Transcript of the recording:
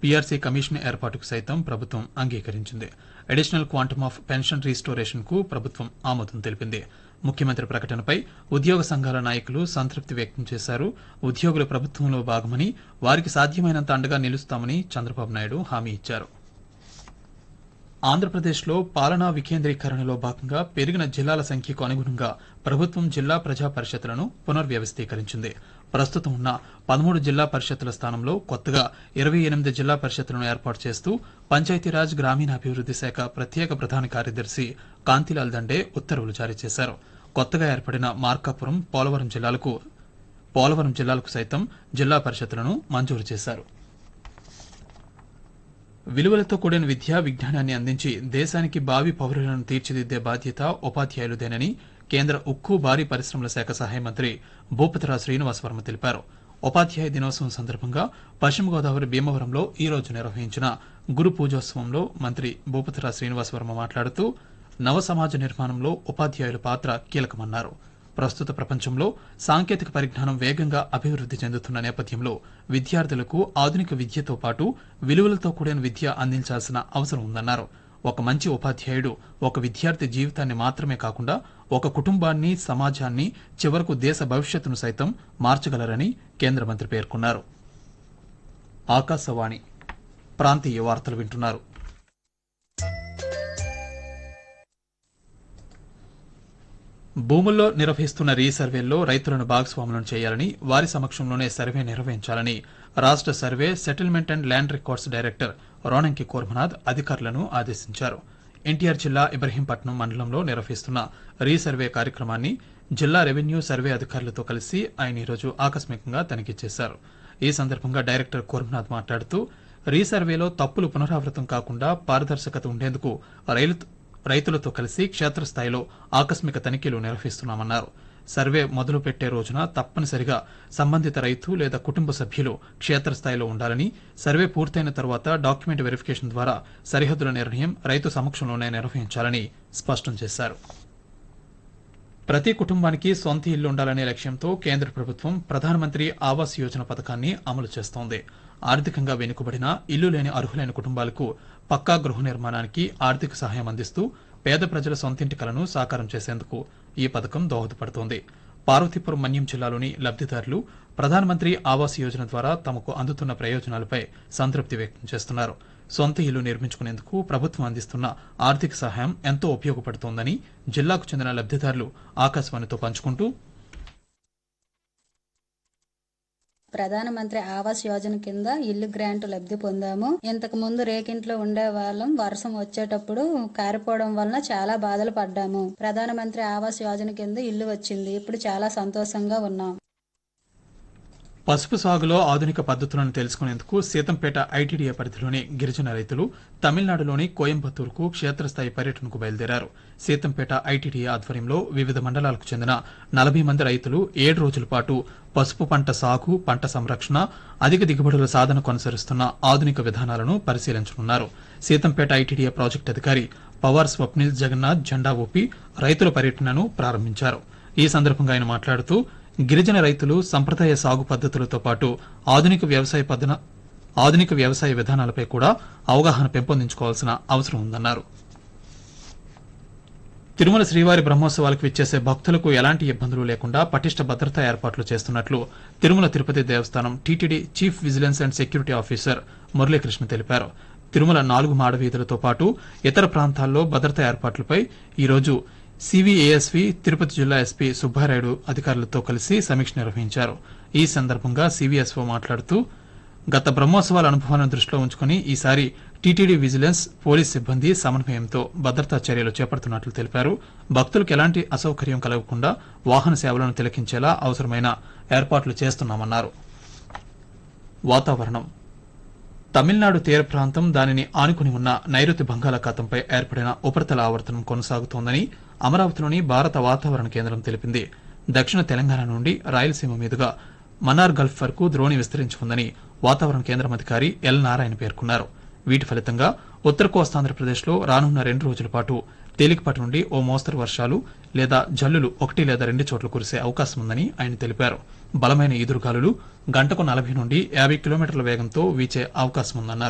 PRC commission ఏర్పాటుకు సైతం ప్రభుత్వం అంగీకరించింది additional quantum of pension restoration కు ప్రభుత్వం ఆమోదం తెలిపింది ముఖ్యమంత్రి ప్రకటనపై ఉద్యోగ సంఘాల నాయకులు సంతృప్తి వ్యక్తం చేశారు ఉద్యోగులు ప్రభుత్వంలో భాగమని వారికి సాధ్యమైనంత అండగా నిలుస్తామని చంద్రబాబు నాయుడు హామీ ఇచ్చారు ఆంధ్రప్రదేశ్లో పాలనా వికేంద్రీకరణలో భాగంగా పెరిగిన జిల్లాల సంఖ్యకు అనుగుణంగా ప్రభుత్వం జిల్లా ప్రజా పరిషత్లను పునర్వ్యవస్థీకరించింది ప్రస్తుతం ఉన్న పదమూడు జిల్లా పరిషత్తుల స్థానంలో కొత్తగా ఇరవై ఎనిమిది జిల్లా పరిషత్తులను ఏర్పాటు చేస్తూ పంచాయతీరాజ్ గ్రామీణాభివృద్ది శాఖ ప్రత్యేక ప్రధాన కార్యదర్శి కాంతిలాల్ దండే ఉత్తర్వులు జారీ చేశారు కొత్తగా ఏర్పడిన మార్కాపురం పోలవరం జిల్లాలకు పోలవరం జిల్లాలకు సైతం జిల్లా పరిషత్తులను మంజూరు చేశారు విలువలతో కూడిన విద్య విజ్ఞానాన్ని అందించి దేశానికి భావి పౌరులను తీర్చిదిద్దే బాధ్యత ఉపాధ్యాయులదేనని కేంద్ర ఉక్కు భారీ పరిశ్రమల శాఖ సహాయ మంత్రి భూపతిరావు శ్రీనివాసవర్మ తెలిపారు ఉపాధ్యాయ దినోత్సవం సందర్భంగా పశ్చిమ గోదావరి భీమవరంలో ఈ రోజు నిర్వహించిన గురు పూజోత్సవంలో మంత్రి భూపతిరావు శ్రీనివాసవర్మ మాట్లాడుతూ నవ సమాజ నిర్మాణంలో ఉపాధ్యాయుల పాత్ర కీలకమన్నారు ప్రస్తుత ప్రపంచంలో సాంకేతిక పరిజ్ఞానం వేగంగా అభివృద్ది చెందుతున్న నేపథ్యంలో విద్యార్థులకు ఆధునిక విద్యతో పాటు విలువలతో కూడిన విద్య అందించాల్సిన అవసరం ఉందన్నారు ఒక మంచి ఉపాధ్యాయుడు ఒక విద్యార్థి జీవితాన్ని మాత్రమే కాకుండా ఒక కుటుంబాన్ని సమాజాన్ని చివరకు దేశ భవిష్యత్తును సైతం మార్చగలరని కేంద్ర మంత్రి పేర్కొన్నారు ఆకాశవాణి ప్రాంతీయ వార్తలు వింటున్నారు భూముల్లో నిర్వహిస్తున్న రీసర్వేల్లో రైతులను భాగస్వాములను చేయాలని వారి సమక్షంలోనే సర్వే నిర్వహించాలని రాష్ట survey settlement and land records director Ronanki Kormanath అధికారులను ఆదేశించారు ఎన్టీఆర్ జిల్లా ఇబ్రహీంపట్నం మండలంలో నిర్వహిస్తున్న రీసర్వే కార్యక్రమాన్ని జిల్లా రెవెన్యూ సర్వే అధికారులతో కలిసి ఆయన ఈరోజు ఆకస్మికంగా తనిఖీ చేశారు ఈ సందర్భంగా డైరెక్టర్ కోర్మనాథ్ మాట్లాడుతూ రీసర్వేలో తప్పులు పునరావృతం కాకుండా పారదర్శకత ఉండేందుకు రైలు రైతులతో కలిసి క్షేత్రస్థాయిలో ఆకస్మిక తనిఖీలు నిర్వహిస్తున్నామన్నారు సర్వే మొదలు పెట్టే రోజున తప్పనిసరిగా సంబంధిత రైతు లేదా కుటుంబ సభ్యులు క్షేత్రస్థాయిలో ఉండాలని సర్వే పూర్తయిన తర్వాత డాక్యుమెంట్ వెరిఫికేషన్ ద్వారా సరిహద్దుల నిర్ణయం రైతు సమక్షంలోనే నిర్వహించాలని స్పష్టం చేశారు ప్రతి కుటుంబానికి సొంత ఇల్లు ఉండాలనే లక్ష్యంతో కేంద్ర ప్రభుత్వం ప్రధానమంత్రి ఆవాస్ యోజన పథకాన్ని అమలు చేస్తోంది ఆర్థికంగా వెనుకబడిన ఇల్లు లేని అర్హులైన కుటుంబాలకు పక్కా గృహ నిర్మాణానికి ఆర్థిక సహాయం అందిస్తూ పేద ప్రజల సొంతింటి కలను సాకారం చేసేందుకు ఈ పథకం దోహదపడుతోంది పార్వతీపురం మన్యం జిల్లాలోని లబ్దిదారులు ప్రధానమంత్రి ఆవాస్ యోజన ద్వారా తమకు అందుతున్న ప్రయోజనాలపై సంతృప్తి వ్యక్తం చేస్తున్నారు సొంత ఇల్లు నిర్మించుకునేందుకు ప్రభుత్వం అందిస్తున్న ఆర్థిక సహాయం ఎంతో ఉపయోగపడుతోందని జిల్లాకు చెందిన లబ్దిదారులు ఆకాశవాణితో పంచుకుంటూ ప్రధానమంత్రి ఆవాస్ యోజన కింద ఇల్లు గ్రాంట్ లబ్ధి పొందాము ఇంతకు ముందు రేకింట్లో ఉండే వాళ్ళం వర్షం వచ్చేటప్పుడు కారిపోవడం వలన చాలా బాధలు పడ్డాము ప్రధానమంత్రి ఆవాస్ యోజన కింద ఇల్లు వచ్చింది ఇప్పుడు చాలా సంతోషంగా ఉన్నాం పసుపు సాగులో ఆధునిక పద్ధతులను తెలుసుకునేందుకు సీతంపేట ఐటీడీఏ పరిధిలోని గిరిజన రైతులు తమిళనాడులోని కోయంబత్తూరుకు క్షేత్రస్థాయి పర్యటనకు బయలుదేరారు సీతంపేట ఐటీడీఏ ఆధ్వర్యంలో వివిధ మండలాలకు చెందిన నలభై మంది రైతులు ఏడు రోజుల పాటు పసుపు పంట సాగు పంట సంరక్షణ అధిక దిగుబడుల సాధన కొనసాగిస్తున్న ఆధునిక విధానాలను పరిశీలించనున్నారు సీతంపేట ఐటీడీఏ ప్రాజెక్టు అధికారి పవార్ స్వప్నిల్ జగన్నాథ్ జెండా ఊపి రైతుల పర్యటనను ప్రారంభించారు ఈ సందర్భంగా ఆయన మాట్లాడుతూ గిరిజన రైతులు సంప్రదాయ సాగు పద్ధతులతో పాటు ఆధునిక వ్యవసాయ పద్ధన ఆధునిక వ్యవసాయ విధానాలపై కూడా అవగాహన పెంపొందించుకోవాల్సిన అవసరం ఉందన్నారు తిరుమల శ్రీవారి బ్రహ్మోత్సవాలకు విచ్చేసే భక్తులకు ఎలాంటి ఇబ్బందులు లేకుండా పటిష్ట భద్రతా ఏర్పాట్లు చేస్తున్నట్లు Tirumala Tirupati Devasthanam TTD chief vigilance and security officer Muralikrishna తెలిపారు తిరుమల నాలుగు మాడవీధులతో పాటు ఇతర ప్రాంతాల్లో భద్రతా ఏర్పాట్లపై ఈరోజు సివిఏఎస్వి తిరుపతి జిల్లా ఎస్పీ సుబ్బారాయుడు అధికారులతో కలిసి సమీక్ష నిర్వహించారు ఈ సందర్భంగా సివిఎస్ఓ మాట్లాడుతూ గత బ్రహ్మోత్సవాల అనుభవాలను దృష్టిలో ఉంచుకుని ఈసారి టీటీడీ విజిలెన్స్ పోలీస్ సిబ్బంది సమన్వయంతో భద్రతా చర్యలు చేపడుతున్నట్లు తెలిపారు భక్తులకు ఎలాంటి అసౌకర్యం కలగకుండా వాహన సేవలను తిలకించేలా అవసరమైన ఏర్పాట్లు చేస్తున్నామన్నారు వాతావరణం తమిళనాడు తీర ప్రాంతం దానిని ఆనుకుని ఉన్న నైరుతి బంగాళాఖాతంపై ఏర్పడిన ఉపరితల ఆవర్తనం కొనసాగుతోందని అమరావతిలోని భారత వాతావరణ కేంద్రం తెలిపింది దక్షిణ తెలంగాణ నుండి రాయలసీమ మీదుగా మన్నార్ గల్ఫ్ వరకు ద్రోణి విస్తరించి ఉందని వాతావరణ కేంద్రం అధికారి ఎల్ నారాయణ పేర్కొన్నారు వీటి ఫలితంగా ఉత్తర కోస్తాంధ్రప్రదేశ్లో రానున్న రెండు రోజుల పాటు తేలికపాటి నుండి ఓ మోస్తరు వర్షాలు లేదా జల్లులు ఒకటి లేదా రెండు చోట్ల కురిసే అవకాశం ఉందని ఆయన తెలిపారు బలమైన ఈదురుగాలులు గంటకు నలభై నుండి యాభై కిలోమీటర్ల వేగంతో వీచే అవకాశం ఉందన్నారు